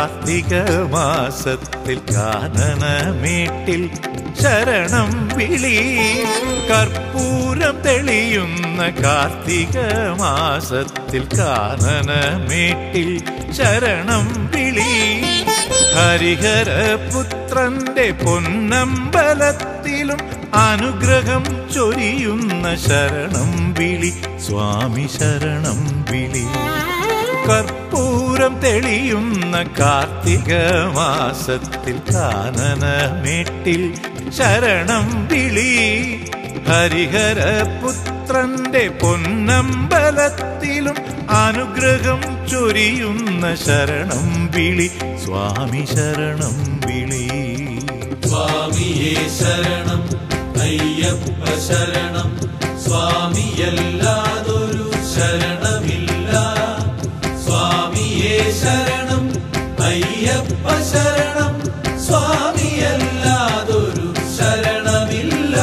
കാർത്തിക മാസത്തിൽ കാനനമേട്ടിൽ ശരണം വിളി കർപ്പൂരം തെളിയുന്ന കാർത്തിക മാസത്തിൽ കാനനമേട്ടിൽ ശരണം വിളി ഹരിഹരപുത്രന്റെ പൊന്നമ്പലത്തിലും അനുഗ്രഹം ചൊരിയുന്ന ശരണം വിളി സ്വാമി ശരണം വിളി കർപ്പൂരം തെളിയുന്ന കാർത്തിക മാസത്തിൽ കാനനമേട്ടിൽ ശരണം വിളി ഹരിഹരപുത്രന്റെ പൊന്നമ്പലത്തിലും അനുഗ്രഹം ചൊരിയുന്ന ശരണം വിളി സ്വാമി ശരണം വിളി സ്വാമിയേ ശരണം അയ്യപ്പ ശരണം സ്വാമിയല്ലാതൊരു ശരണമില്ല സ്വാമിയേ ശരണം അയ്യപ്പ ശരണം സ്വാമിയല്ലാതൊരു ശരണമില്ല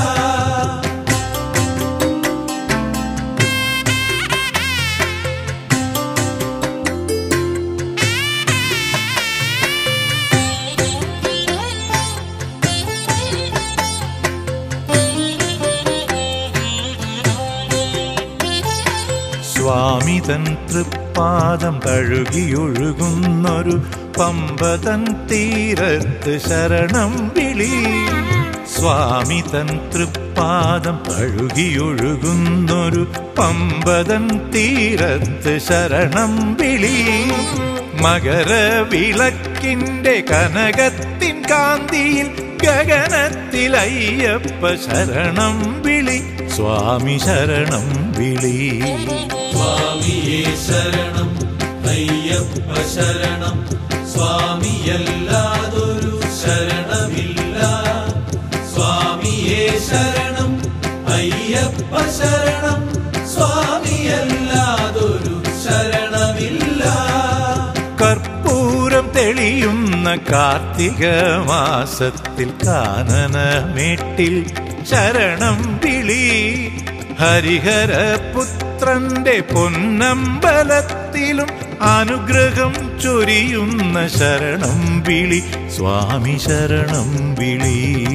സ്വാമി തൻ തൃപ്പാദം തഴുകിയൊഴുകുന്നൊരു പമ്പതൻ തീരത്ത് ശരണം വിളി സ്വാമി തൻ തൃപ്പാദം തഴുകിയൊഴുകുന്നൊരു പമ്പതൻ തീരത്ത് ശരണം വിളി മകരവിളക്കിന്റെ കനകത്തിൻ കാന്തിയിൽ ഗഗനത്തിൽ അയ്യപ്പ ശരണം വിളി സ്വാമി ശരണം വിളി സ്വാമിയേ ശരണം അയ്യപ്പ ശരണം സ്വാമിയല്ലാതൊരു ശരണമില്ല സ്വാമിയേ ശരണം അയ്യപ്പ ശരണം സ്വാമിയല്ലാതൊരു ശരണമില്ല കർപ്പൂരം തെളിയുന്ന കാർത്തിക മാസത്തിൽ കാനനമേട്ടിൽ ശരണം വിളി ഹരിഹരപുത്രന്റെ പൊന്നമ്പലത്തിലും അനുഗ്രഹം ചൊരിയുന്ന ശരണം വിളി സ്വാമി ശരണം വിളി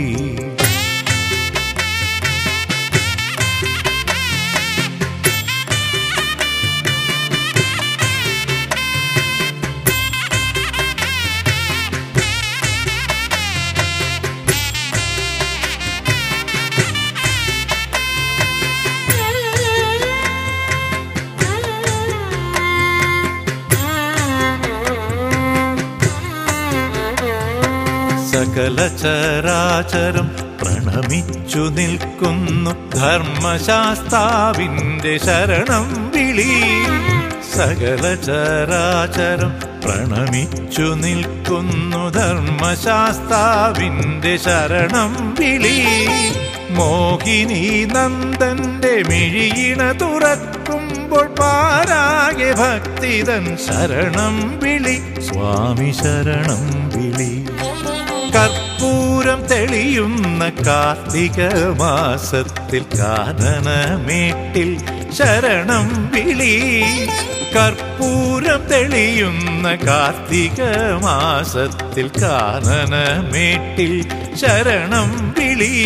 സകല ചരാചരം പ്രണമിച്ചു നിൽക്കുന്നു ധർമ്മശാസ്താവിന്റെ ശരണം വിളി സകല ചരാചരം പ്രണമിച്ചു നിൽക്കുന്നു ധർമ്മശാസ്താവിന്റെ ശരണം വിളി മോഹിനി നന്ദന്റെ മിഴിയിണ തുറക്കുമ്പോൾ പാരാകെ ഭക്തിതൻ ശരണം വിളി സ്വാമി ശരണം വിളി കർപ്പൂരം തെളിയുന്ന കാർത്തിക മാസത്തിൽ കാനനമേട്ടിൽ ശരണം വിളി കർപ്പൂരം തെളിയുന്ന കാർത്തിക മാസത്തിൽ കാനനമേട്ടിൽ ശരണം വിളി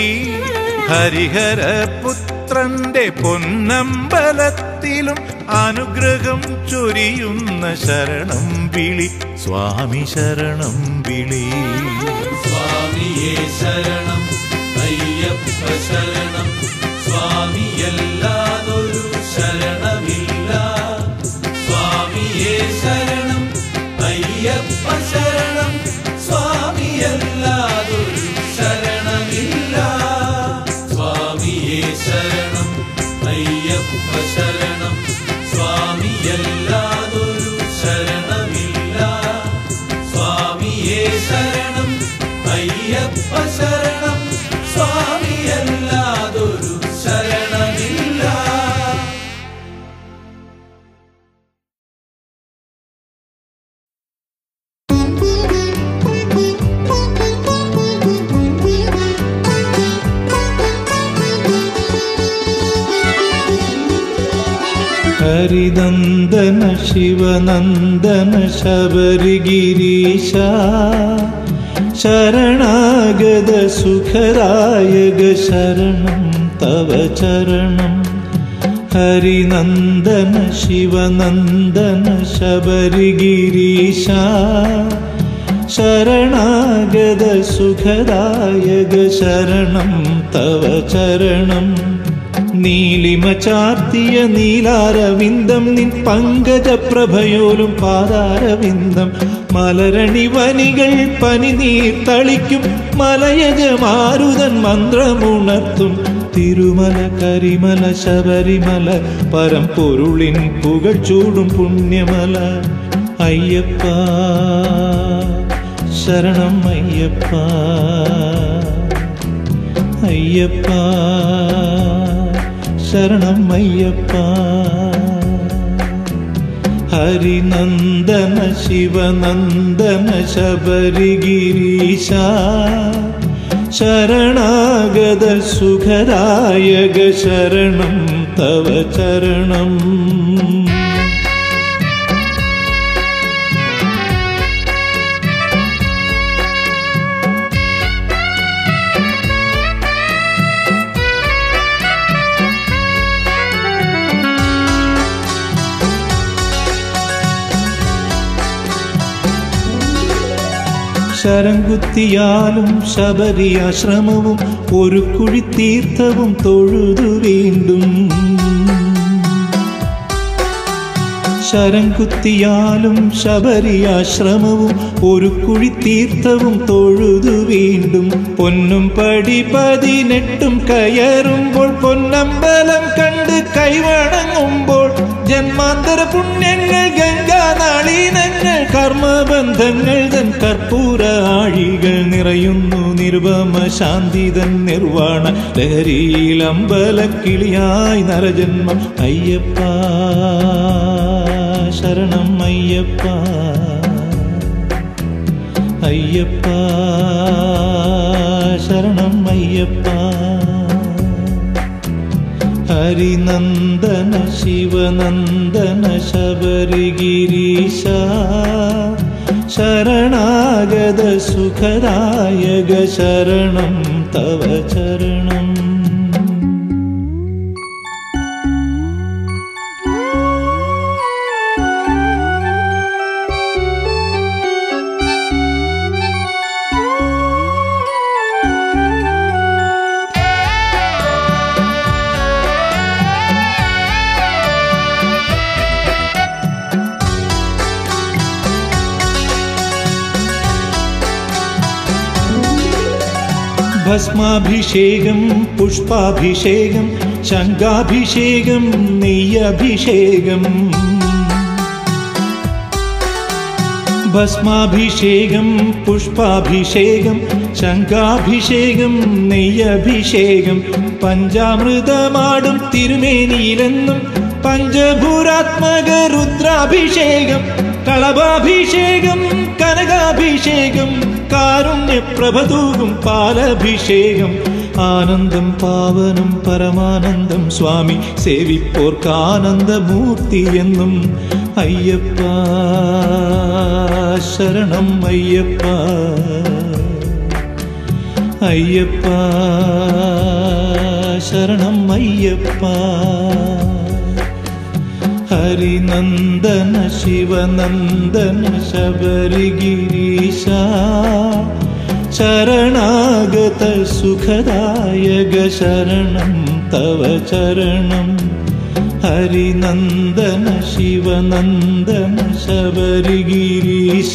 ഹരിഹരപുത്രന്റെ പൊന്നമ്പലത്തിലും അനുഗ്രഹം ചൊരിയുന്ന ശരണം വിളി സ്വാമി ശരണം വിളി സ്വാമിയേ ശരണം അയ്യപ്പ ശരണം സ്വാമിയല്ലാതൊരു ശരണമില്ല സ്വാമിയേ ശരണം അയ്യപ്പ ശരണം സ്വാമിയല്ലാതൊരു ശരണമില്ല സ്വാമിയേ ശരണം അയ്യപ്പ ശരണം സ്വാമിയല്ലാതൊരു ശരണമില്ല സ്വാമിയേ ശരണം അയ്യപ്പ ഹരിനന്ദന ശിവനന്ദന ശബരിഗിരീശ ശരണാഗത സുഖരായക ശരണം തവ ചരണം ഹരിനന്ദന ശിവനന്ദന ശബരിഗിരീശ ശരണാഗത സുഖദായക ശരണം തവ ചരണം നീലിമ ചാർത്തിയ നീലാരവിന്ദം നിൻ പങ്കജപ്രഭയോലും പാതാരവിന്ദം മലരണി വനികൾ പനിനീർ തളിക്കും മലയജ മാരുതൻ മന്ത്രമുണർത്തും തിരുമല കരിമല ശബരിമല പരമ്പൊരുളിൻ പുകഴ്ചൂടും പുണ്യമല അയ്യപ്പ ശരണം അയ്യപ്പ അയ്യപ്പ ശരണം അയ്യപ്പ ഹരിനന്ദന ശിവനന്ദന ശബരിഗിരീശ ശരണാഗത സുഖരായക ശരണം തവ ചരണം ശരംകുത്തിയാലും ശബരിയാശ്രമവും ഒരു കുഴി തീർത്ഥവും തൊഴുതു വീണ്ടും ശരംകുത്തിയാലും ശബരിയാശ്രമവും ഒരു കുഴി തീർത്ഥവും തൊഴുതു വീണ്ടും പൊന്നും പടി പതിനെട്ടും കയറുമ്പോൾ പൊന്നമ്പലം കണ്ട് കൈവണങ്ങുമ്പോൾ ജന്മാന്തര പുണ്യങ്ങൾ ഗംഗാനാളീനങ്ങൾ കർമ്മബന്ധങ്ങൾ തൻ കർപ്പൂര ആഴികൾ നിറയുന്നു നിർവമ ശാന്തിതൻ നിർവാണ ലഹരിയിൽ അമ്പലക്കിളിയായി നരജന്മം അയ്യപ്പ ശരണം അയ്യപ്പ അയ്യപ്പ ശരണം അയ്യപ്പ ഹരിനന്ദന ശിവനന്ദന ശബരിഗിരീശ ശരണാഗത സുഖദായക ശരണം തവ ചരണം ഭസ്മാഭിഷേകം പുഷ്പാഭിഷേകം ശംഖാഭിഷേകം നെയ്യഭിഷേകം ഭസ്മാഭിഷേകം പുഷ്പാഭിഷേകം ശംഖാഭിഷേകം നെയ്യഭിഷേകം പഞ്ചാമൃതമാടും തിരുമേനിയിലെന്നും പഞ്ചഭൂരാത്മക രുദ്രാഭിഷേകം കളഭാഭിഷേകം കനകാഭിഷേകം കാരുണ്യപ്രഭതൂകും പാലഭിഷേകം ആനന്ദം പാവനം പരമാനന്ദം സ്വാമി സേവിപ്പോർക്കാനന്ദമൂർത്തി എന്നും അയ്യപ്പ ശരണം അയ്യപ്പ അയ്യപ്പ ശരണം അയ്യപ്പ ഹരിനന്ദന ശിവനന്ദന ശബരിഗിരീശ ശരണാഗത സുഖദായക ശരണം തവ ചരണം ഹരിനന്ദന ശിവനന്ദന ശബരിഗിരീശ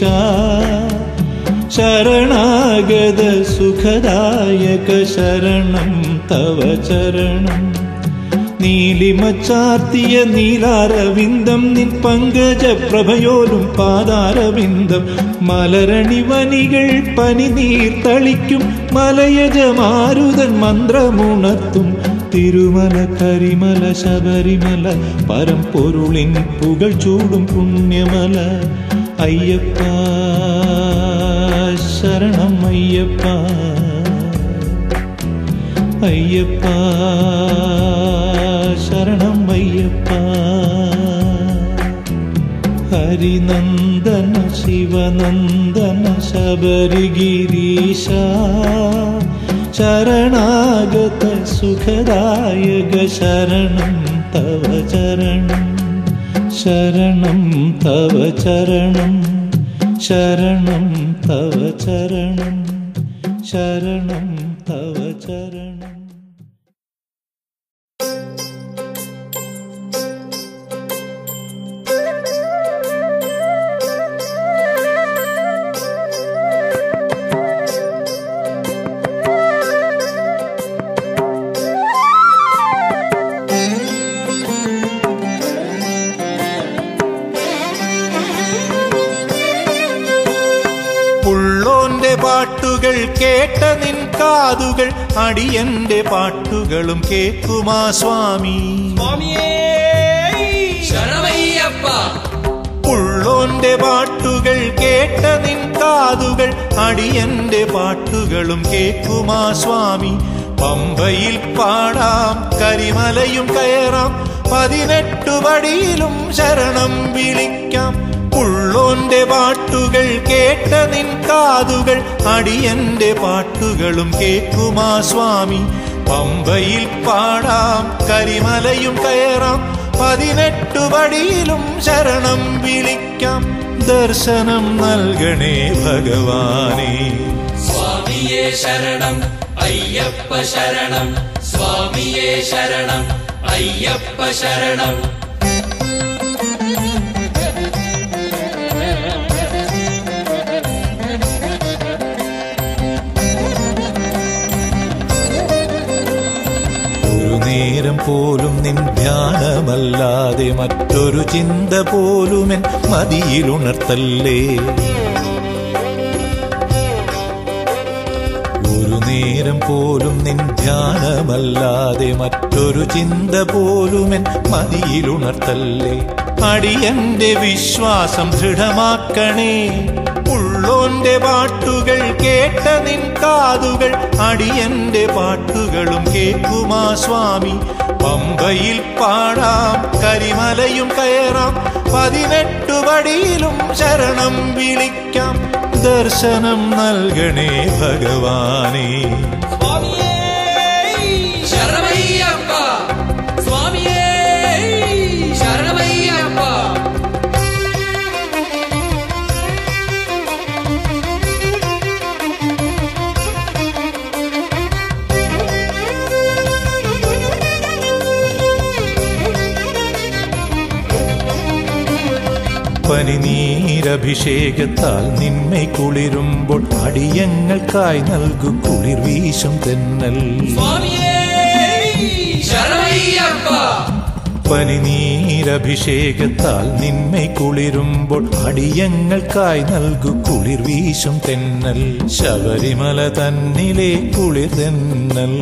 ശരണാഗത സുഖദായക ശരണം തവ ചരണം നീലിമ ചാർത്തിയ നീലാരവിന്ദം നിൻ പങ്കജ പ്രഭയോലും പാതാരവിന്ദം മലരണി വനികൾ പനിനീർ തളിക്കും മലയജ മാരുതൻ മന്ത്രമുണർത്തും തിരുമല കരിമല ശബരിമല പരമ്പൊരുളിൻ പുകൾ ചൂടും പുണ്യമല അയ്യപ്പ ശരണം അയ്യപ്പ അയ്യപ്പ ശരണം അയ്യപ്പ ഹരിനന്ദന ശിവനന്ദന ശബരിഗിരീശ ശരണാഗത സുഖദായക ശരണം തവ ചരണം ശരണം തവ ചരണം ശരണം തവ ചരണം ശരണം തവ ചരണം പുള്ളോന്റെ പാട്ടുകൾ കേട്ട നിൻ കാതുകൾ അടിയന്റെ പാട്ടുകളും കേക്കുമാ സ്വാമി ശരണമയ്യപ്പ പുള്ളോന്റെ പാട്ടുകൾ കേട്ട നിൻ കാതുകൾ അടിയന്റെ പാട്ടുകളും കേക്കുമാ സ്വാമി പമ്പയിൽ പാടാം കരിമലയും കയറാം പതിനെട്ടു പടിയിലും ശരണം വിളിക്കാം പുള്ളോന്റെ പാട്ടുകൾ കേട്ട നിൻ കാതുകൾ അടിയന്റെ പാട്ടുകളും കേക്കുമാ സ്വാമി പമ്പയിൽ പാടാം കരിമലയും കയറാം പതിനെട്ടു പടിയിലും ശരണം വിളിക്കാം ദർശനം നൽകണേ ഭഗവാനേ സ്വാമിയേ ശരണം അയ്യപ്പ ശരണം സ്വാമിയേ ശരണം അയ്യപ്പ ശരണം ഒരു നേരം പോലും നിൻ ധ്യാനമല്ലാതെ മറ്റൊരു ചിന്ത പോലുമെൻ മതിയിലുണർത്തല്ലേ ഒരു നേരം പോലും നിൻ ധ്യാനമല്ലാതെ മറ്റൊരു ചിന്ത പോലുമെൻ മതിയിലുണർത്തല്ലേ അടിയന്റെ വിശ്വാസം ദൃഢമാക്കണേ ഉള്ളോന്റെ പാട്ടുകൾ കേട്ട നിൻ കാതുകൾ അടിയന്റെ പാട്ടുകളും കേക്കുമാ സ്വാമി പമ്പയിൽ പാടാം കരിമലയും കയറാം പതിനെട്ടു പടിയിലും ശരണം വിളിക്കാം ദർശനം നൽകണേ ഭഗവാനേ ശരണമയ്യപ്പ സ്വാമിയേ ശരണമയ്യപ്പ പനിനീരഭിഷേകത്താൽ നിന്മെ കുളിരുമ്പോൾ അടിയങ്ങൾക്കായി നൽകു കുളിർ വീശും തെന്നൽ സ്വാമിയേ ശരണമയ്യപ്പ പനിനീരഭിഷേകത്താൽ നിന്മെ കുളിരുമ്പോൾ അടിയങ്ങൾക്കായി നൽകു കുളിർ വീശും തെന്നൽ ശബരിമല തന്നിലെ കുളിർ തെന്നൽ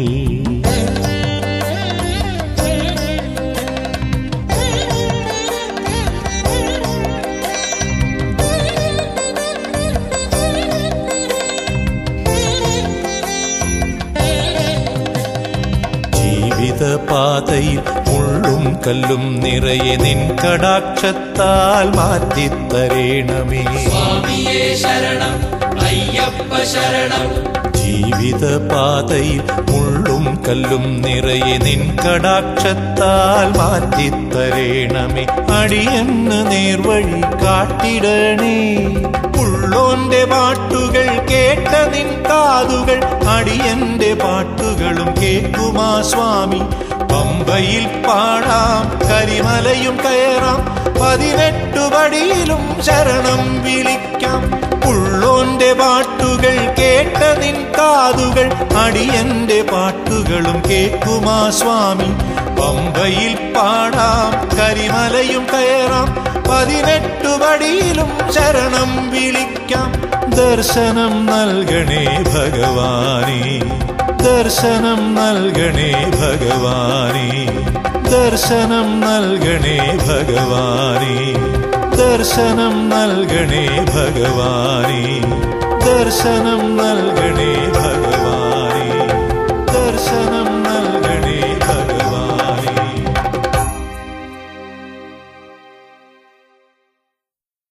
ജീവിതപാതയിൽ മുള്ളും കല്ലും നിറയെ നിൻ കടാക്ഷത്താൽ മാറ്റിത്തരേണമേ സ്വാമിയേ ശരണം അയ്യപ്പ ശരണം ജീവിതപാതയിൽ മുള്ളും കല്ലും നിറയെ നിൻ കടാക്ഷത്താൽ മാറ്റിത്തരേണമേ അടിയന്ന് നേർവഴി കാട്ടിടണേ ഉള്ളോന്റെ പാട്ടുകൾ കേട്ട നിൻ കാതുകൾ അടിയന്റെ പാട്ടുകളും കേക്കുമാ സ്വാമി പമ്പയിൽ പാടാം കരിമലയും കയറാം പതിനെട്ടു പടിയിലും ശരണം വിളിക്കാം ഉള്ളോന്റെ പാട്ടുകൾ കേട്ട നിൻ കാതുകൾ അടിയന്റെ പാട്ടുകളും കേക്കുമാ സ്വാമി പമ്പയിൽ പാടാം കരിമലയും കയറാം പതിനെട്ടു പടിയിലും ശരണം വിളിക്കാം ദർശനം നൽകണേ ഭഗവാനേ ദർശനം നൽകണേ ഭഗവാനേ ദർശനം നൽകണേ ഭഗവാനേ ദർശനം നൽകണേ ഭഗവാനേ ദർശനം നൽകണേ ഭഗവാനേ ദർശനം നൽകണേ ഭഗവാനേ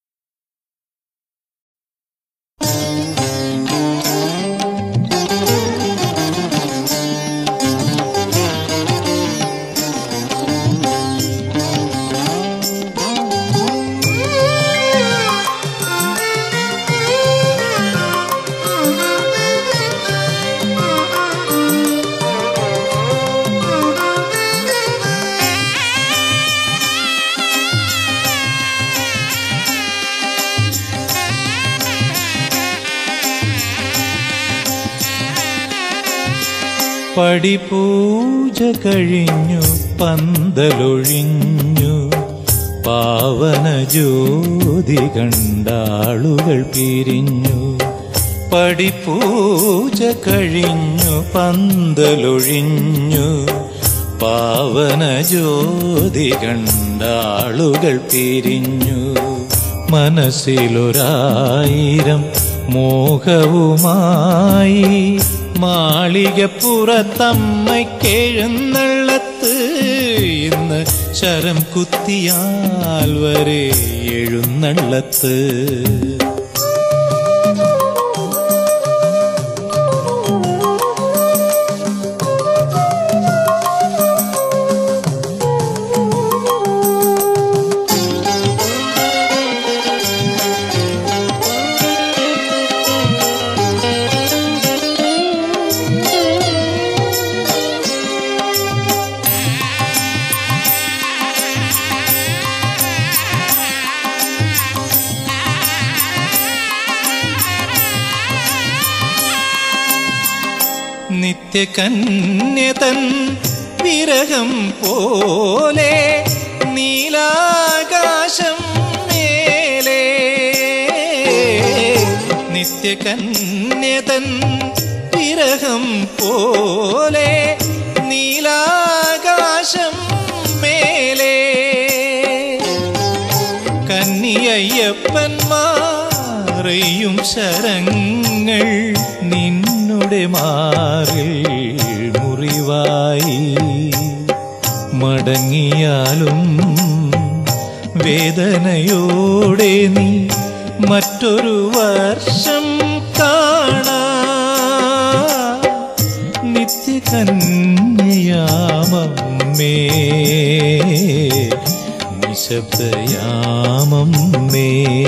പടിപൂജ കഴിഞ്ഞു പന്തലൊഴിഞ്ഞു പാവന ജ്യോതി കണ്ടാളുകൾ പിരിഞ്ഞു പടിപൂജ കഴിഞ്ഞു പന്തലൊഴിഞ്ഞു പാവന ജ്യോതി കണ്ടാളുകൾ പിരിഞ്ഞു മനസ്സിലൊരായിരം മോഹവുമായി മാളികപ്പുറത്തമ്മയ്ക്കെഴുന്നള്ളത്ത് ഇന്ന് ശരം കുത്തിയാൽ വരെ എഴുന്നള്ളത്ത് നിത്യകന്യതൻ വിരഹം പോലെ നീലാകാശം മേലെ നിത്യകന്യതൻ വിരഹം പോലെ നീലാകാശം മേലെ കന്നിയയ്യപ്പന്മാരെയും ശരങ്ങൾ നിന്നുടെ മാറിൽ മുറിവായി മടങ്ങിയാലും വേദനയോടെ നീ മറ്റൊരു വർഷം കാണാ നിത്യകന്യയാമമ്മേ നിശബ്ദയാമമ്മേ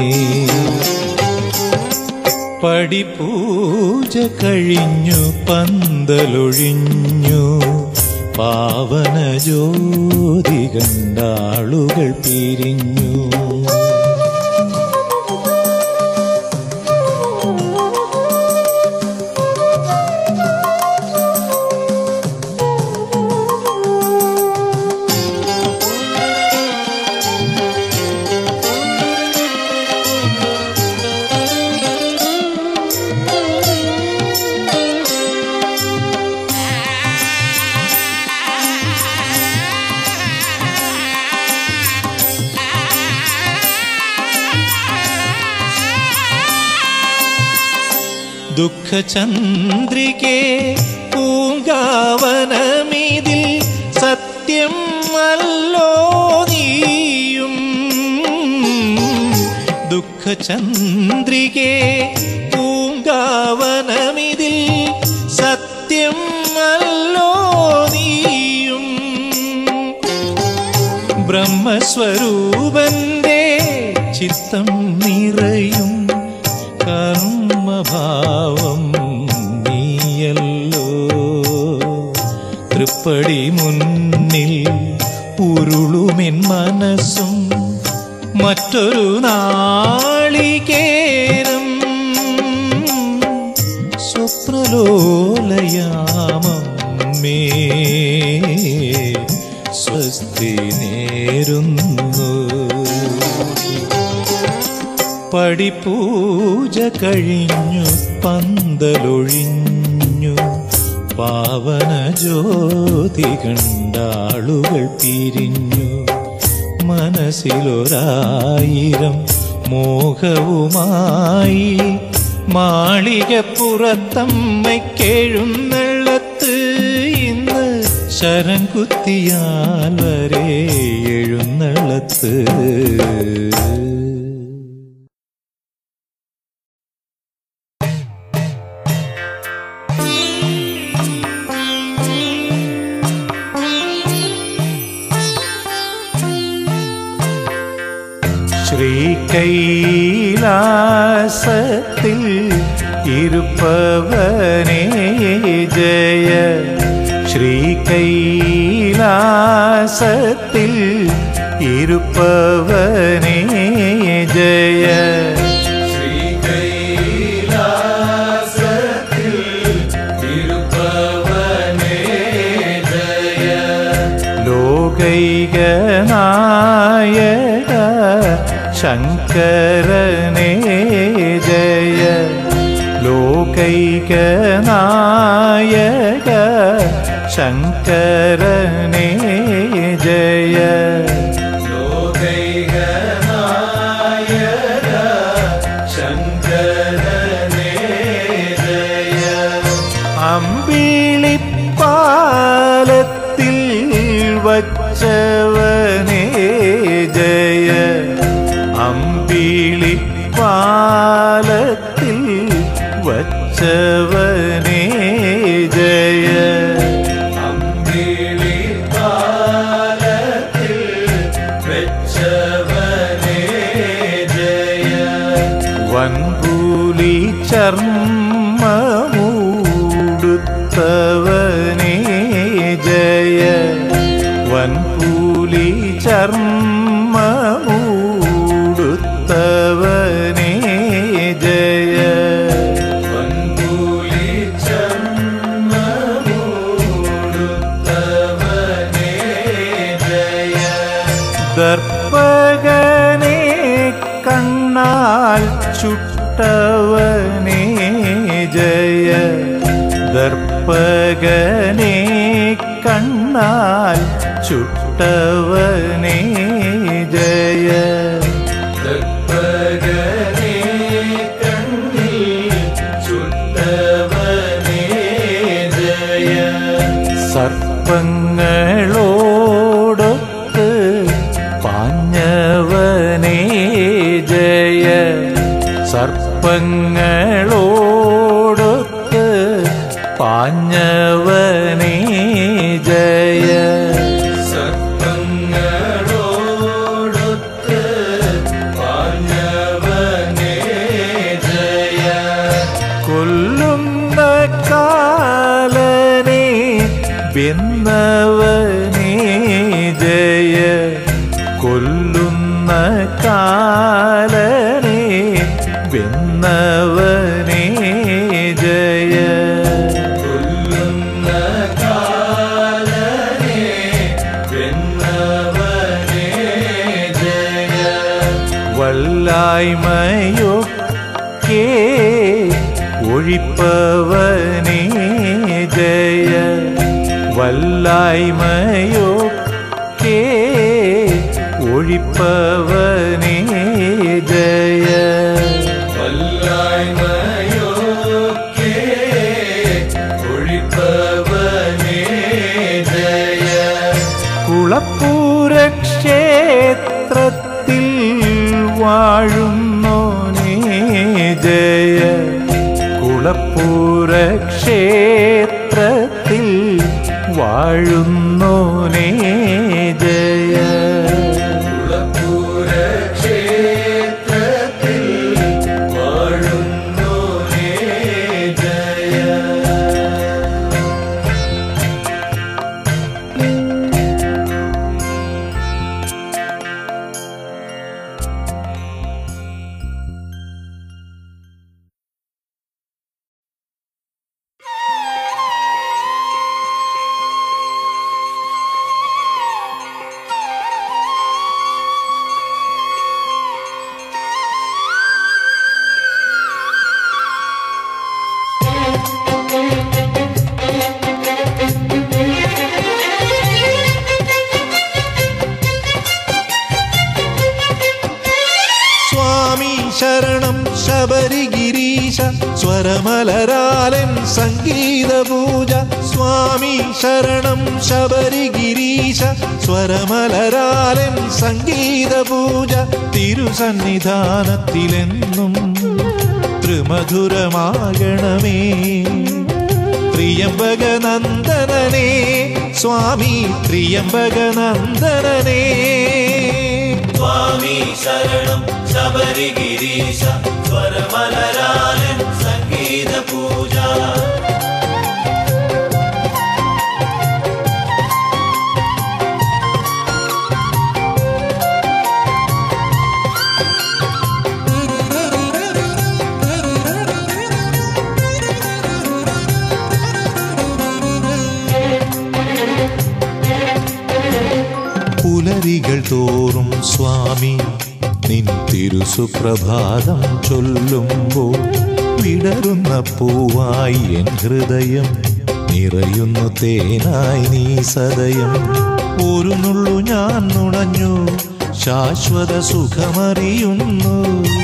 പടിപൂജ കഴിഞ്ഞു പന്തലൊഴിഞ്ഞു പാവന ജ്യോതി കണ്ടാളുകൾ പിരിഞ്ഞു ദുഃഖചന്ദ്രികെ പൂങ്കാവനമിതിൽ സത്യം അല്ലോ നീയും ദുഃഖചന്ദ്രികെ പൂങ്കാവനമിതിൽ സത്യം അല്ലോ നീയും ബ്രഹ്മസ്വരൂപന്റെ ചിത്തം നിറയും കർമ്മഭാവം നീയല്ലോ തൃപ്പടി മുന്നിൽ ഉരുളുമെൻ മനസ്സും മറ്റൊരു നാളികേരം സ്വപ്നലോലയാമമ്മേ സ്വസ്തി നേരുന്നു പടിപൂജ കഴിഞ്ഞു പന്തലൊഴിഞ്ഞു പാവന ജ്യോതി കണ്ടാളുകൾ പിരിഞ്ഞു മനസ്സിലൊരായിരം മോഹവുമായി മാളികപ്പുറത്തമ്മയ്ക്കെഴുന്നള്ളത്ത് ഇന്ന് ശരം കുത്തിയാൽ വരെ എഴുന്നള്ളത്ത് ശ്രീകൈലാസത്തിൽ ഇരുപ്പവനേ ജയ ശ്രീകൈലാസത്തിൽ ഇരുപ്പവനേ ജയ ശ്രീകൈലാസത്തിൽ ഇരുപ്പവനേ ശങ്കരനേ ജയ ലോകൈകനായക ശങ്കരനേ ജയ അമ്പിളിപ്പാലത്തിൽ വച്ചവനേ ജയ അമ്പിളിപ്പാലത്തിൽ വച്ചവനേ ജയ വൻപൂലി ചർമ്മൂടുത്തവനേ ജയ വൻപൂലി ചർമ്മൂടുത്തവനേ ജയ ദർപ്പകനെ കണ്ണാൽ ചുട്ടവനേ ജയ ദർപ്പകനെ കണ്ണാൽ ചുട്ടവനേ ജയ സർപ്പങ്ങളോടൊത്ത് പാഞ്ഞവനേ ജയ സർപ്പങ്ങളോടൊത്ത് പാഞ്ഞവനേ ജയ കൊല്ലുന്ന കാലനെ വെന്നവനേ ജയ കൊല്ലുന്ന കാലനെ വെന്നവനേ ജയ വല്ലായ്മയൊക്കെ ഒഴിപ്പവനേ ജയ വല്ലായ്മയൊക്കെ ഒഴിപ്പവനേ ജയ കുളപ്പൂരക്ഷേത്രത്തിൽ വാഴുന്നോനേ ജയ കുളപ്പൂരക്ഷേത്രത്തിൽ വാഴുന്നോനേ ജയ സ്വാമി ശരണം ശബരിഗിരീശ സ്വരമലരാലൻ സംഗീത പൂജ സ്വാമി ശരണം ശബരിഗിരീശ സ്വരമലരാലൻ സംഗീത പൂജ തിരുസന്നിധാനത്തിലെന്നും ത്രിമധുരമാകണമേ ത്രിയംബകനന്ദനനേ സ്വാമി ത്രിയംബകനന്ദനനേ സ്വാമി ശരണം ശബരിഗിരീശ സ്വരമലരാലൻ സംഗീത പൂജ പുലരികൾ തോറും സ്വാമി നിൻ തിരുസുപ്രഭാതം ചൊല്ലുമ്പോൾ വിടരുന്ന പൂവായി എൻ ഹൃദയം നിറയുന്നു തേനായി നീ സദയം ഒരു നുള്ളു ഞാൻ നുണഞ്ഞു ശാശ്വത സുഖമറിയുന്നു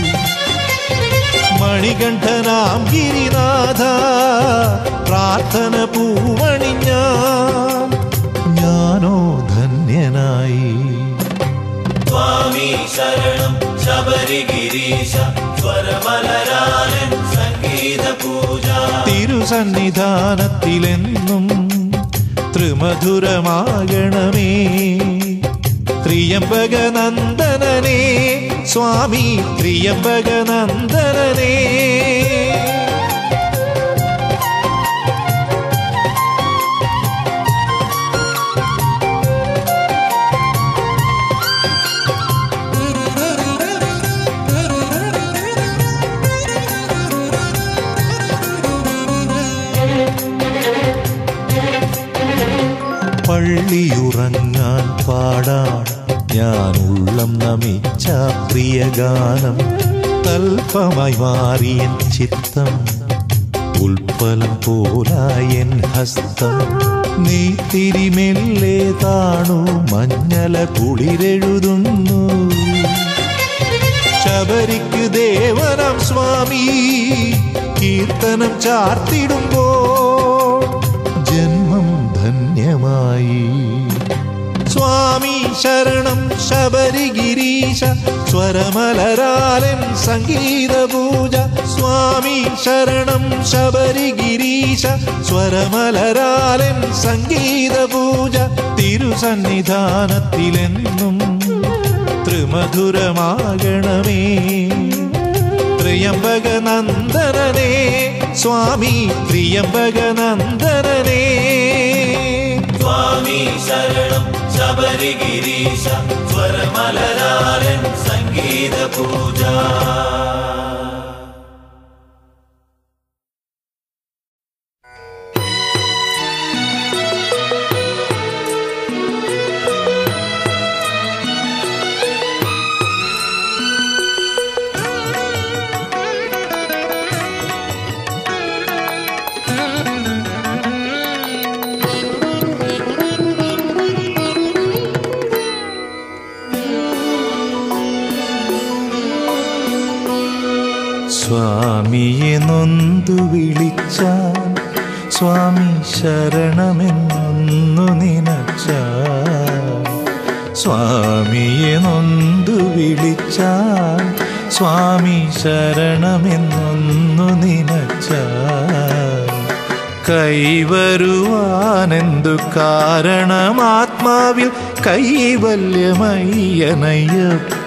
മണികണ്ഠനാം ഗിരിനാഥ പ്രാർത്ഥന പൂവണിഞ്ഞ ഞാനോ ധന്യനായി സ്വാമി ശരണം ശബരിഗിരീശ സ്വരമലരാലൻ സംഗീത പൂജ തിരുസന്നിധാനത്തിലെന്നും ത്രിമധുരമാകണമേ ത്രിയംബകനന്ദനനേ സ്വാമി ത്രിയംബകനന്ദനനേ പള്ളിയുറങ്ങാൻ പാടാൻ ഞാൻ ഉള്ളം നമിച്ച പ്രിയഗാനം തൽപ്പമായി മാറിയൻ ചിത്തം ഉൽപ്പലം പോലായൻ ഹസ്തം നീ തിരിമെല്ലെ താണു മഞ്ഞല കുളിരെഴുതുന്നു ശബരിക്ക് ദേവനം സ്വാമി കീർത്തനം ചാർത്തിടുമ്പോൾ ജന്മം ധന്യമായി സ്വാമി ശരണം ശബരിഗിരീശ സ്വരമലരാലൻ സംഗീത പൂജ സ്വാമി ശരണം ശബരിഗിരീശ സ്വരമലരാലൻ സംഗീത പൂജ തിരുസന്നിധാനത്തിലെന്നും ത്രിമധുരമാകണമേ ത്രിയംബകനന്ദനനേ സ്വാമി ത്രിയംബകനന്ദനനേ സ്വാമി ശരണം ശബരിഗിരീശ സ്വരമലരാലൻ സംഗീത പൂജ സ്വാമിയെ നൊന്തു വിളിച്ചാൽ സ്വാമി ശരണമെന്നൊന്നു നിനച്ചാൽ സ്വാമിയെ നൊന്തു വിളിച്ചാൽ സ്വാമി ശരണമെന്നൊന്നു നിനച്ചാൽ കൈവരുവാനെന്തു കാരണമാത്മാവിൽ കൈവല്യമയ്യനയ്യപ്പ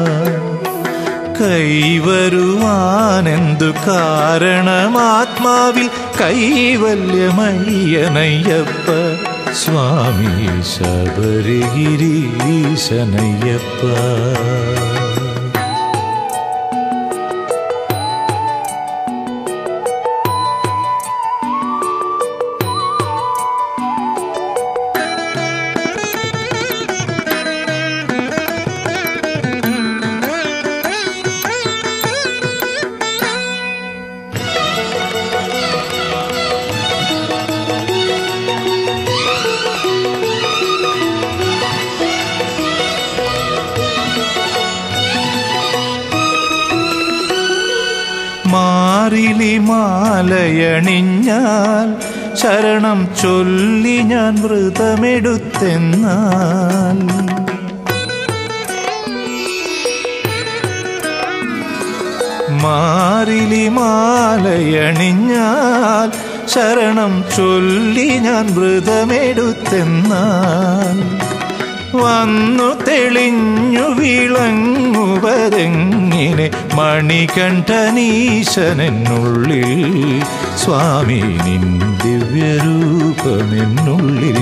കൈവരുവാനെന്തു കാരണമാത്മാവിൽ കൈവല്യമയ്യനയ്യപ്പ സ്വാമി ശബരിഗിരീശനയ്യപ്പ മാറിലി മാലയണിഞ്ഞാൽ ശരണം ചൊല്ലി ഞാൻ വ്രതമെടുത്തെന്നാൽ മാറിലി മാലയണിഞ്ഞാൽ ശരണം ചൊല്ലി ഞാൻ വ്രതമെടുത്തെന്നാൽ വന്നു തെളിഞ്ഞു വിളങ്ങുവതെങ്ങിനെ മണികണ്ഠനീശനെന്നുള്ളിൽ സ്വാമി നിൻ ദിവ്യരൂപമെന്നുള്ളിൽ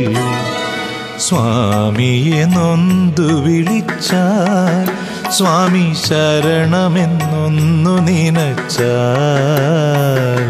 സ്വാമിയെ നൊന്തു വിളിച്ചാൽ സ്വാമി ശരണമെന്നൊന്നു നിനച്ചാൽ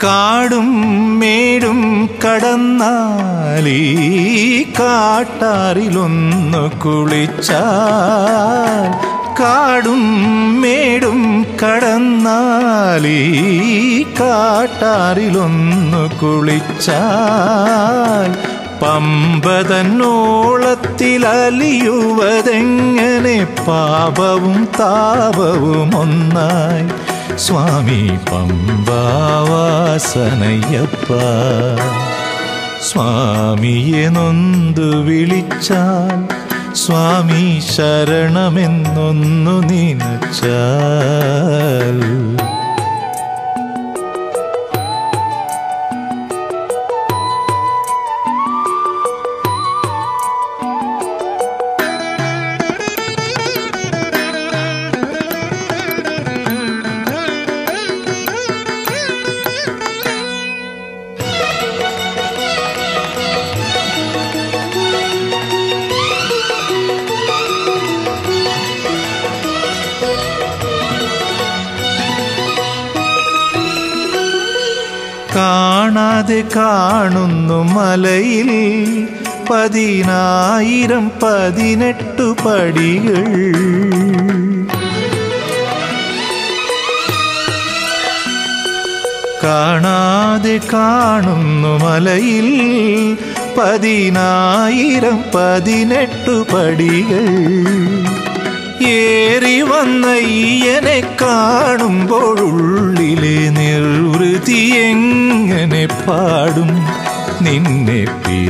കാടും മേടും കടന്നാലീ കാട്ടാറിലൊന്നു കുളിച്ചാൽ കാടും മേടും കടന്നാലീ കാട്ടാറിലൊന്നു കുളിച്ചാൽ പമ്പതന്നോളത്തിലലിയുവതെങ്ങനെ പാപവും താപവും ഒന്നായി സ്വാമി പമ്പാവാസനയ്യപ്പ സ്വാമിയെ നൊന്തു വിളിച്ചാൽ സ്വാമി ശരണമെന്നൊന്നു നിനച്ചാൽ കാണാതെ കാണുന്നു മലയിൽ പതിനായിരം പതിനെട്ടു പടികൾ കാണാതെ കാണുന്നു മലയിൽ പതിനായിരം പതിനെട്ടു പടികൾ ഏറി വന്നയ്യനെ കാണുമ്പോഴുള്ളിലെ നിർവൃതി എങ്ങനെ പാടും നിന്നെ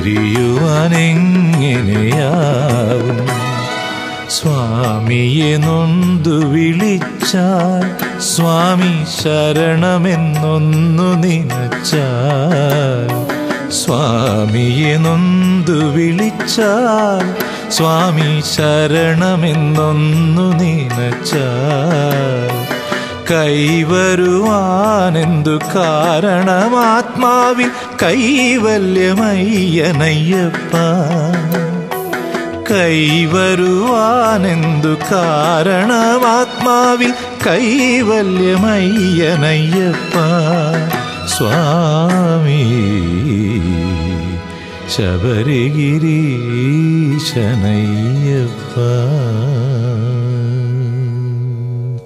പിരിയുവാനെങ്ങനെയാവും സ്വാമിയെ നൊന്തു വിളിച്ചാൽ സ്വാമി ശരണമെന്നൊന്നു നിനച്ചാൽ സ്വാമിയെ നൊന്തു വിളിച്ചാൽ സ്വാമി ശരണമെന്നൊന്നു നിനച്ചാൽ കൈവരുവാനെന്തു കാരണമാത്മാവിൽ കൈവല്യമയ്യനയ്യപ്പ കൈവരുവാനെന്തു കാരണമാത്മാവിൽ കൈവല്യമയ്യനയ്യപ്പ സ്വാമി ശബരിഗിരീശനയ്യപ്പ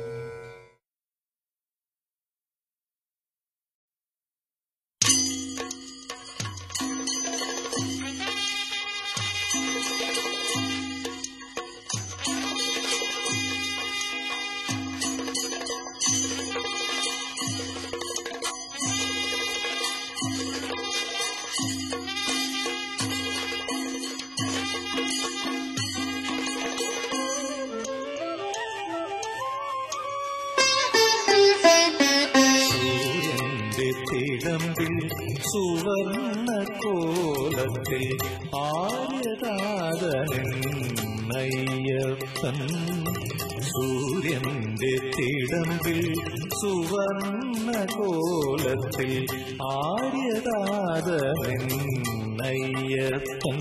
സൂര്യന്റെ തിടമ്പിൽ സുവർണ കോലത്തിൽ ആര്യതാതനയ്യപ്പൻ സൂര്യന്റെ തിടമ്പിൽ സുവർണ കോലത്തിൽ ആര്യതാതനയ്യപ്പൻ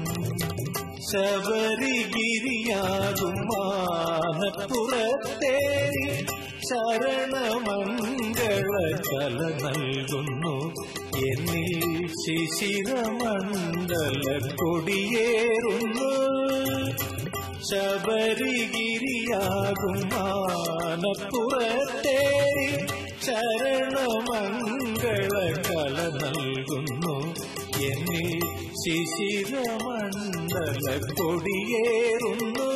ശബരിഗിരിയാകും മാനപ്പുറത്തേരി ശരണമംഗള കല നൽകുന്നു എന്നിൽ ശിശിരമണ്ഡല കൊടിയേറുന്നു ശബരിഗിരിയാകും മാനപ്പുറത്തേരി ശരണമംഗള കല നൽകുന്നു എന്നിൽ ശിശിരമണ്ഡല കൊടിയേറുന്നു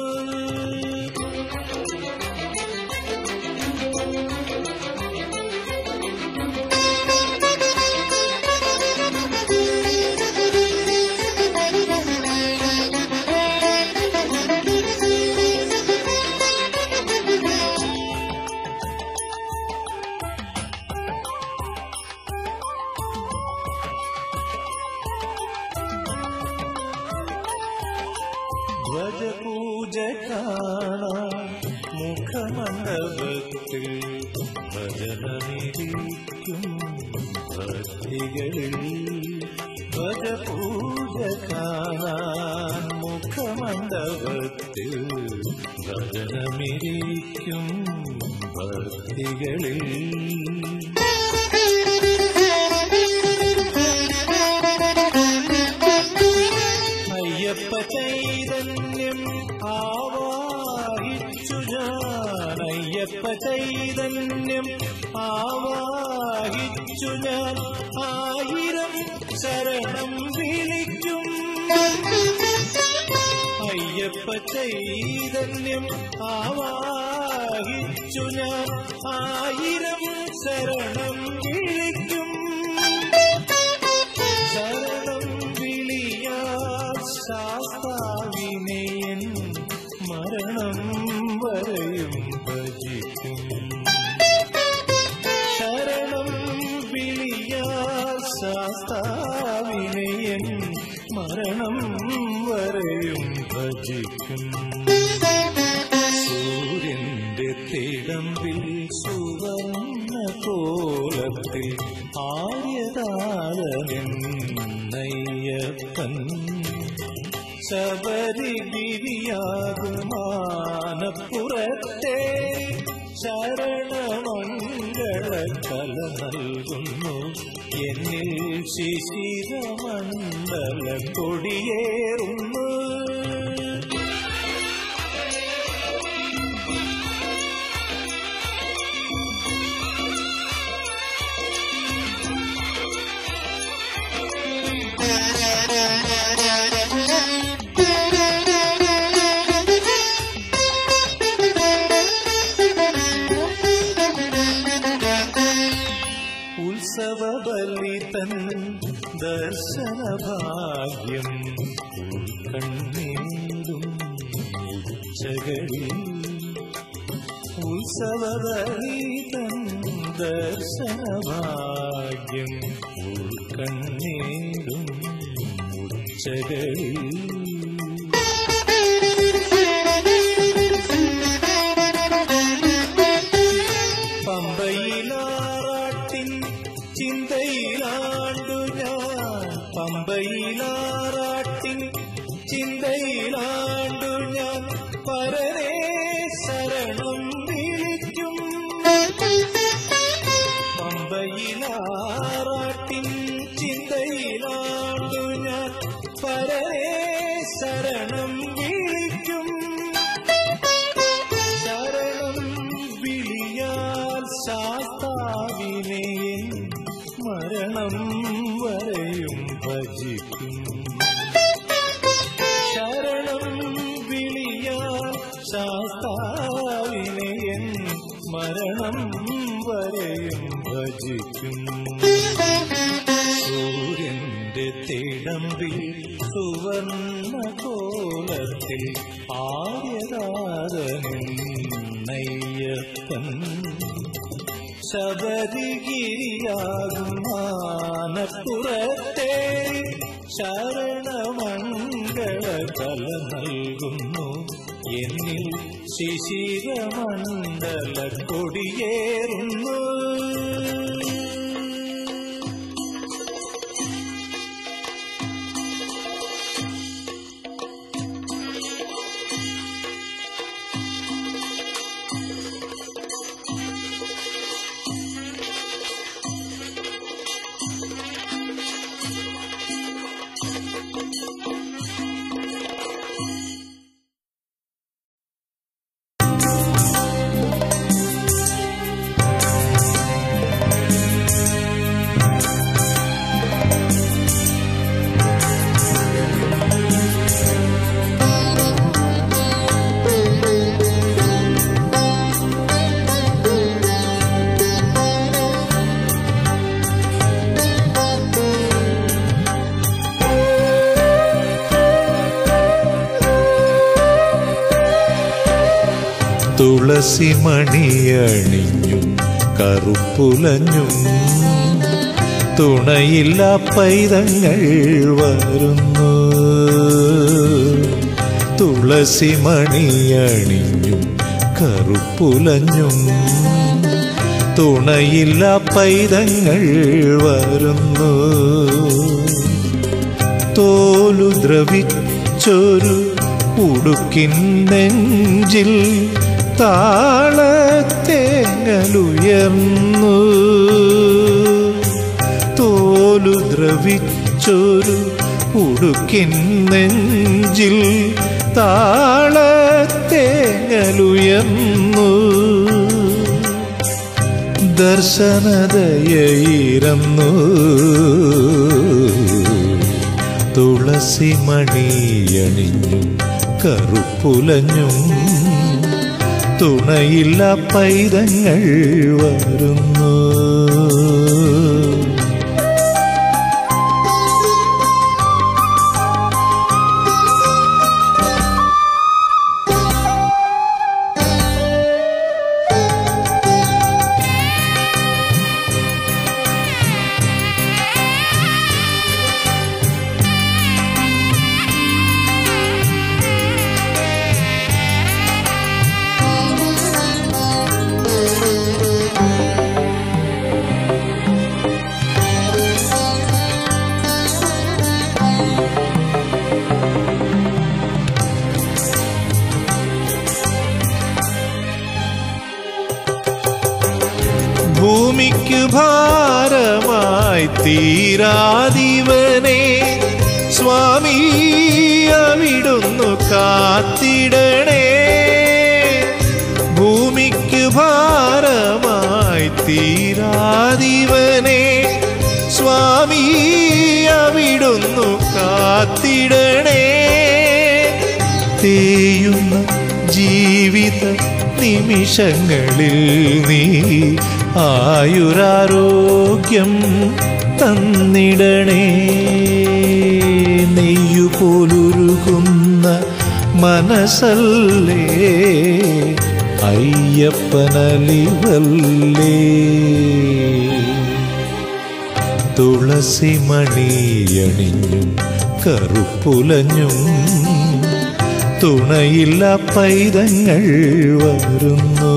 ധ്വജപൂജ കാണാൻ മുഖമണ്ഡപത്തിൽ ഭജനമിരിക്കും ഭക്തികളിൽ ധ്വജപൂജ കാണാൻ മുഖമണ്ഡപത്തിൽ ഭജനമിരിക്കും ഭക്തികളിൽ ചൈതന്യം ആവാഹിച്ചു ഞാൻ ആയിരം ശരണം വിളിക്കും അയ്യപ്പ ചൈതന്യം ആവാഹിച്ചു ഞാൻ ആയിരം ശരണം വിളിക്കും ശരണം വിളിയാ ശാസ്താവിനെയൻ മരണം വരെയും ഭജിക്കും ശരണം വിളിയാ ശാസ്താവിനെയൻ മരണം വരെയും ഭജിക്കും സൂര്യന്റെ തിടമ്പിൽ സുവർണ്ണ കോലത്തിൽ ആര്യതാരനെന്നയ്യപ്പൻ ശബരിഗിരിയാകുമാനപ്പുറത്തെ ശരണമംഗള കല നൽകുന്നു എന്നിൽ ശിശിരമണ്ഡല കൊടിയേറുന്നു ഉത്സവബലിതൻ ദർശനഭാഗ്യം കണ്ണീരും ഉച്ചകളിൽ ഉത്സവബലിതൻ ദർശനഭാഗ്യം കണ്ണീരും ഉച്ചകളിൽ പമ്പയിലാറാട്ടിൻ ചിന്തയിലാണ്ടു ഞാൻ പമ്പയിലാറാട്ടിൻ ചിന്തയിലാണ്ടു ഞാൻ പരരേ ശരണം വിളിക്കും പമ്പയിലാറാട്ടിൻ ചിന്തയിലാണ്ടു ഞാൻ പരരേ ശരണം വിളിക്കും ശരണം വിളിയാൽ ശാസ്താവിനെ മരണം വരെയും ഭജിക്കും ശരണം വിളിയാൽ ശാസ്താവിനെ മരണം വരെയും ഭജിക്കും സൂര്യന്റെ തിടമ്പിൽ സുവർണ കോലത്തിൽ ആര്യതാരനയ്യപ്പൻ ശബരിഗിരിയാകുമാനപ്പുറത്തെ ശരണമംഗള കല നൽകുന്നു എന്നിൽ ശിശിരമണ്ഡല കൊടിയേറുന്നു തുളസിമണിയണിഞ്ഞും കറുപ്പുലഞ്ഞും തുണയില്ല പൈതങ്ങൾ വരുന്നു തുളസിമണിയണിഞ്ഞും കറുപ്പുലഞ്ഞും തുണയില്ല പൈതങ്ങൾ വരുന്നു തോലു ദ്രവിച്ചൊരു ഉടുക്കിൻ നെഞ്ചിൽ താളത്തേങ്ങലുയർന്നു തോലു ദ്രവിച്ചൊരു ഉടുക്കിൻ നെഞ്ചിൽ താളത്തേങ്ങലുയർന്നു ദർശനദയയിരന്നു തുളസി മണിയണിഞ്ഞും കറുപ്പുലഞ്ഞും തുണയില്ല പൈതങ്ങൾ വരുന്നു ഭൂമിക്ക് ഭാരമായി തീരാതിവനെ സ്വാമി അവിടുന്നു കാത്തിടണേ ഭൂമിക്ക് ഭാരമായി തീരാതിവനെ സ്വാമി അവിടുന്നു കാത്തിടണേ തേയുന്ന ജീവിത നിമിഷങ്ങളിൽ നീ ആയുരാരോഗ്യം തന്നിടണേ നെയ്യുപോലുരുകുന്ന മനസ്സല്ലേ അയ്യപ്പനലിവല്ലേ തുളസി മണിയണിഞ്ഞും കറുപ്പുലഞ്ഞും തുണയില്ല പൈതങ്ങൾ വരുന്നു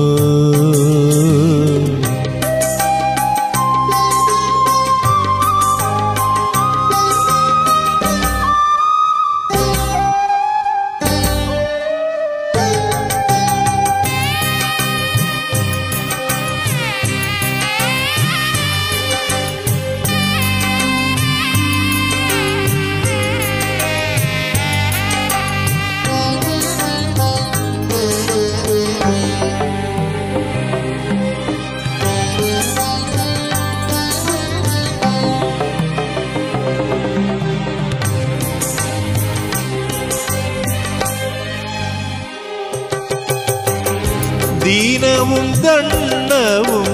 ദീനവും ദണ്ണവും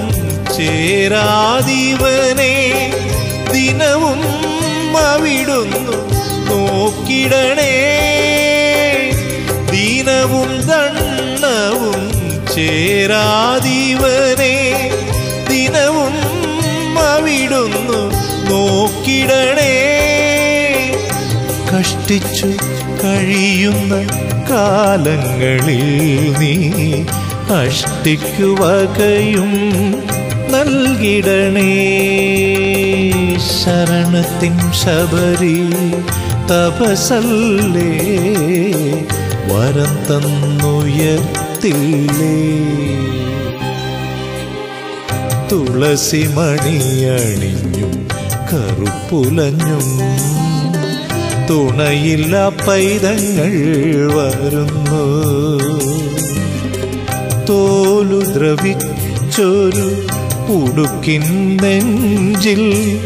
ചേരാതിവനെ ദിനവും അവിടുന്നു നോക്കിടണേ ദീനവും ദണ്ണവും ചേരാതിവനെ ദിനവും അവിടുന്നു നോക്കിടണേ കഷ്ടിച്ചു കഴിയുന്ന കാലങ്ങളിൽ നീ അഷ്ടിക്കു വകയും നൽകിടണേ ശരണത്തിൻ ശബരി തപസല്ലേ വരം തന്നുയർത്തില്ലേ തുളസി മണിയണിഞ്ഞും കറുപ്പുലഞ്ഞും തുണയില്ല പൈതങ്ങൾ വരുന്നു തോലു ദ്രവിച്ചൊരു ഉടുക്കിൻ നെഞ്ചിൽ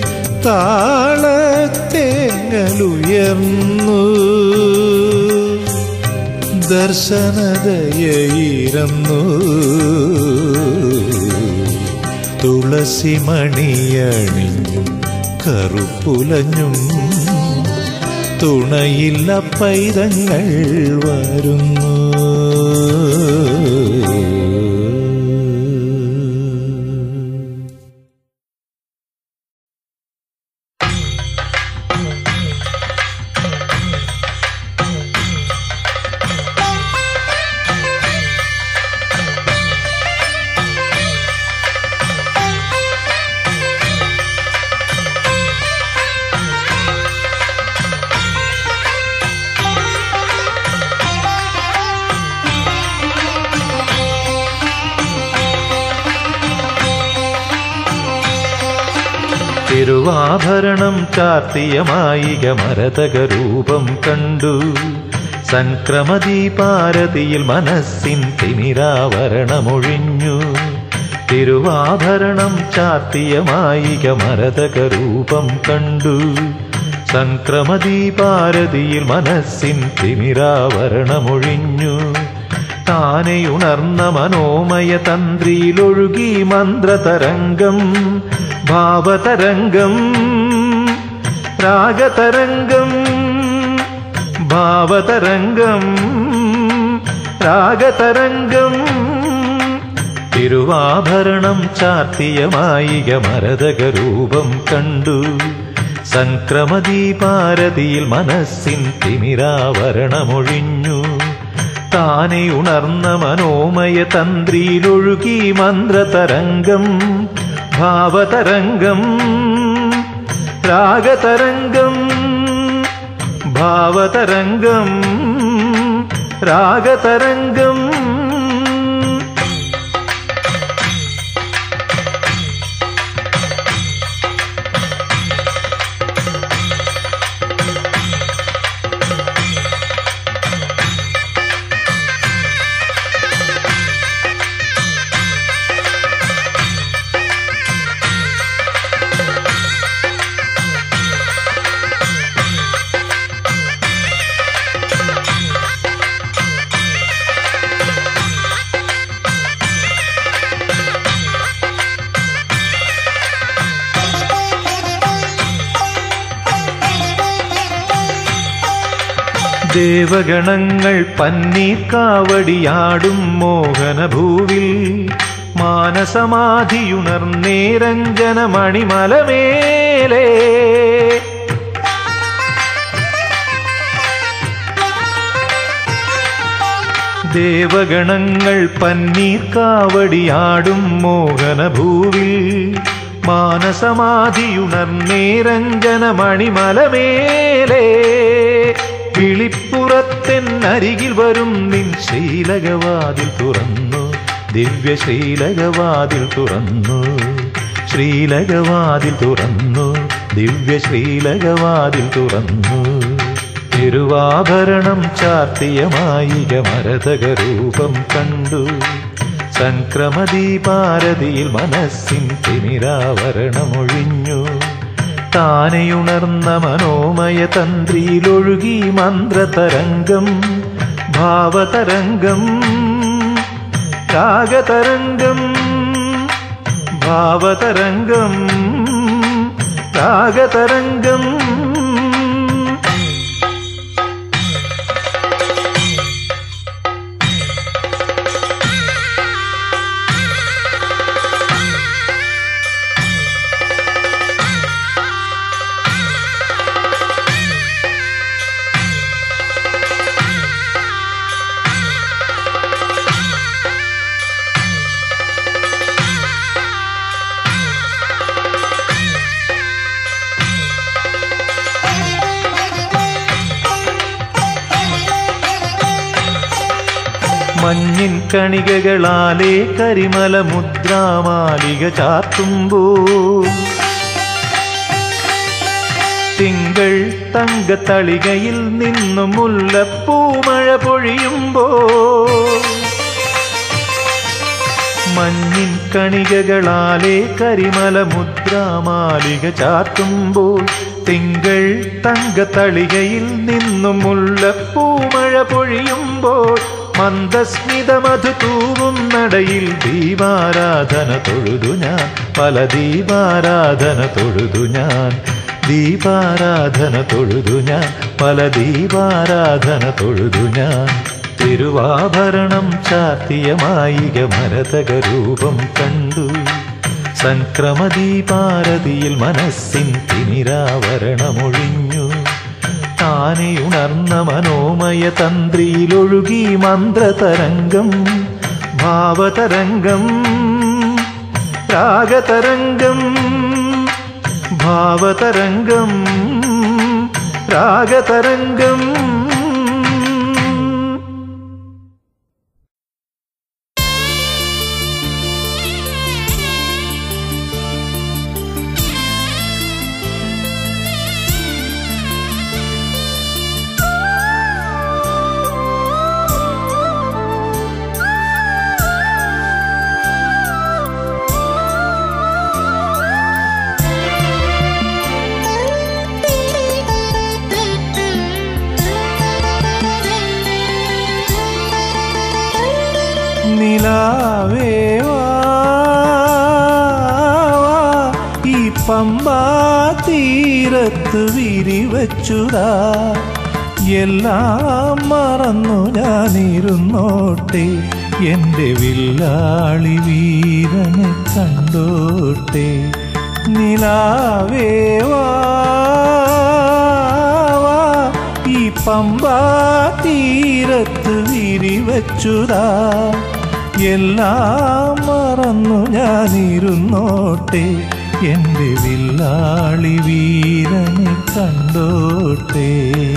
താളത്തേങ്ങലുയർന്നു ദർശനദയയിരന്നു തുളസി മണിയണിഞ്ഞും കറുപ്പുലഞ്ഞും തുണയില്ല പൈതങ്ങൾ വരുന്നു തിരുവാഭരണം ചാർത്തിയ മായിക മരതക രൂപം കണ്ടു സംക്രമദീപാരതിയിൽ മനസ്സിൻ തിമിരാവരണമൊഴിഞ്ഞു തിരുവാഭരണം ചാർത്തിയ മായിക മരതക രൂപം കണ്ടു സംക്രമദീപാരതിയിൽ മനസ്സിൻ തിമിരാവരണമൊഴിഞ്ഞു താനെയുണർന്ന മനോമയ തന്ത്രിയിലൊഴുകി മന്ത്രതരംഗം ഭാവതരംഗം രാഗതരംഗം ഭാവതരംഗം രാഗതരംഗം തിരുവാഭരണം ചാർത്തിയ മായിക മരതക രൂപം കണ്ടു സംക്രമദീപാരതിയിൽ മനസ്സിൻ തിമിരാവരണമൊഴിഞ്ഞു താനെ ഉണർന്ന മനോമയ തന്ത്രിയിലൊഴുകി മന്ത്രതരംഗം ഭാവതരംഗം രാഗതരംഗം ഭാവതരംഗം രാഗതരംഗം ദേവഗണങ്ങൾ പന്നീർ കാവടിയാടും മോഹനഭൂവിൽ മാനസമാധിയുണർന്നേരഞ്ജന മണിമലമേലേ ദേവഗണങ്ങൾ പന്നീർ കാവടിയാടും മോഹനഭൂവിൽ മാനസമാധിയുണർന്നേരഞ്ജന മണിമലമേലേ വിളിപ്പുറത്തെന്നരികിൽ വരും നിൻ ശ്രീലകവാതിൽ തുറന്നു ദിവ്യ ശ്രീലകവാതിൽ തുറന്നു ശ്രീലകവാതിൽ തുറന്നു ദിവ്യ ശ്രീലകവാതിൽ തുറന്നു തിരുവാഭരണം ചാർത്തിയ മായിക മരതക രൂപം കണ്ടു സംക്രമദീപാരതിയിൽ മനസ്സിൻ തിമിരാവരണമൊഴിഞ്ഞു താനെയുണർന്ന മനോമയ തന്ത്രിയിലൊഴുകി മന്ത്രതരംഗം ഭാവതരംഗം രാഗതരംഗം ഭാവതരംഗം രാഗതരംഗം മഞ്ഞിൻ കണികകളാലേ കരിമല മുദ്രാമാലിക ചാർത്തുമ്പോൾ തിങ്കൾ തങ്കത്തളികയിൽ നിന്നും മുല്ലപ്പൂമഴ പൊഴിയുമ്പോൾ മഞ്ഞിൻ കണികകളാലേ കരിമല മുദ്രാമാലിക ചാർത്തുമ്പോൾ തിങ്കൾ തങ്കത്തളികയിൽ നിന്നും മുല്ലപ്പൂമഴ പൊഴിയുമ്പോൾ മന്ദസ്മിത മധു തൂവും നടയിൽ ദീപാരാധന തൊഴുതു ഞാൻ പല ദീപാരാധന തൊഴുതു ഞാൻ ദീപാരാധന തൊഴുതു ഞാൻ പല ദീപാരാധന തൊഴുതു ഞാൻ തിരുവാഭരണം ചാർത്തിയ മായിക മരതക രൂപം കണ്ടു സംക്രമദീപാരതിയിൽ മനസ്സിൻ തിമിരാവരണമൊഴിഞ്ഞു താനെ ഉണർന്ന മനോമയ തന്ത്രിയിലൊഴുകി മന്ത്രതരംഗം ഭാവതരംഗം രാഗതരംഗം ഭാവതരംഗം രാഗതരംഗം പമ്പാ തീരത്ത് വിരിവച്ചുതാ എല്ലാം മറന്നു ഞാനിരുന്നോട്ടെ എൻ്റെ വില്ലാളി വീരനെ കണ്ടോട്ടെ നിലാവേ വാ വാ, ഈ പമ്പാ തീരത്ത് വിരിവച്ചുതാ എല്ലാം മറന്നു ഞാനിരുന്നോട്ടെ എൻ്റെ വില്ലാളി വീരനെ കണ്ടോട്ടെ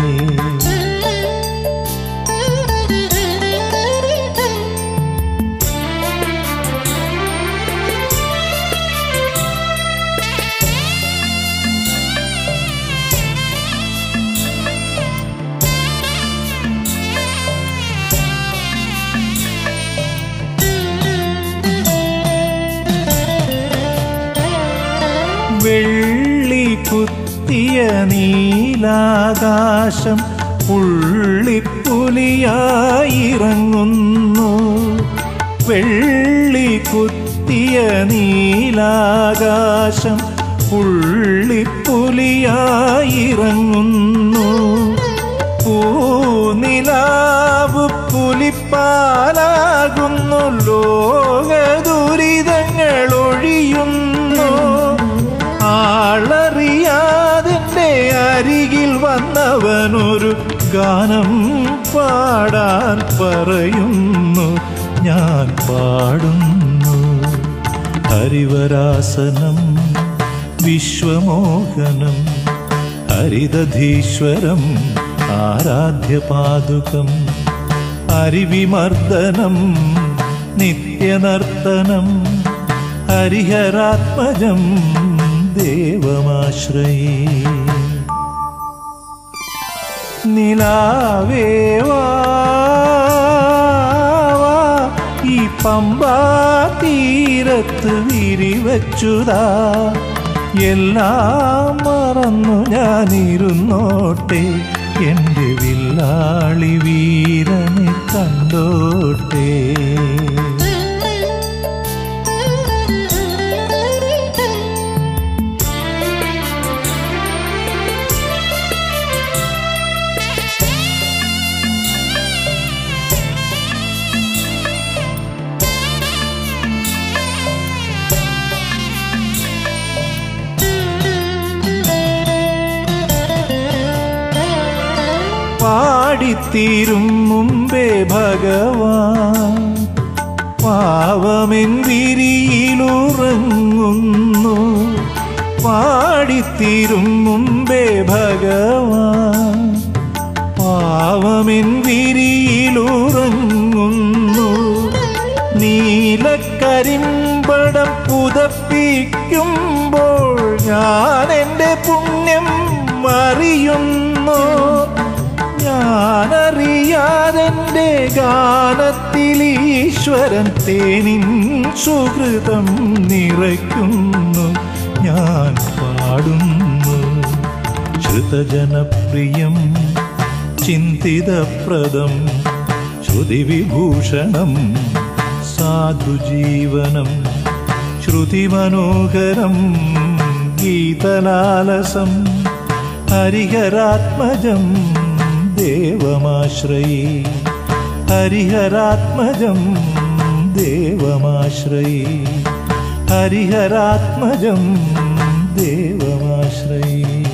വെള്ളി കുത്തിയ നീലാകാശം പുള്ളിപ്പുലിയായിറങ്ങുന്നു വെള്ളി കുത്തിയ നീലാകാശം പുള്ളിപ്പുലിയായിറങ്ങുന്നു പൂനിലാവ് പുലിപ്പാലാകുന്നു ലോകദുരിതങ്ങൾ ഒഴിയുന്നു ആളറിയാതിൻ്റെ അരികിൽ വന്നവനൊരു ഗാനം പാടാൻ പറയുന്നു ഞാൻ പാടുന്നു ഹരിവരാസനം വിശ്വമോഹനം ഹരിതധീശ്വരം ആരാധ്യപാദുകം ഹരിവിമർദ്ദനം നിത്യനർത്തനം ഹരിഹരാത്മജം ദേവമാശ്രയേ നിലാവേ വാ വാ, ഈ പമ്പാ തീരത്ത് വിരിവച്ചുതാ എല്ലാം മറന്നു ഞാനിരുന്നോട്ടെ എൻ്റെ വില്ലാളി വീരനെ കണ്ടോട്ടെ പാടിത്തീരും മുമ്പേ ഭഗവാൻ പാവമെൻ വിരിയിലുറങ്ങുന്നു പാടിത്തീരും മുമ്പേ ഭഗവാൻ പാവമെൻ വിരിയിലുറങ്ങുന്നു നീലക്കരിമ്പടം പുതപ്പിക്കുമ്പോൾ ഞാൻ എൻ്റെ പുണ്യം അറിയുന്നു ഞാനറിയാതെൻ്റെ ഗാനത്തിൽ ഈശ്വരൻ തേനിൻ സുഹൃതം നിറയ്ക്കുന്നു ഞാൻ പാടുന്നു ശ്രുതജനപ്രിയം ചിന്തിതപ്രദം ശ്രുതിവിഭൂഷണം സാധുജീവനം ശ്രുതിമനോഹരം ഗീതലാലസം ഹരിഹരാത്മജം ദേവമാശ്രയേ ഹരിഹരാത്മജം ദേവമാശ്രയേ ഹരിഹരാത്മജം ദേവമാശ്രയേ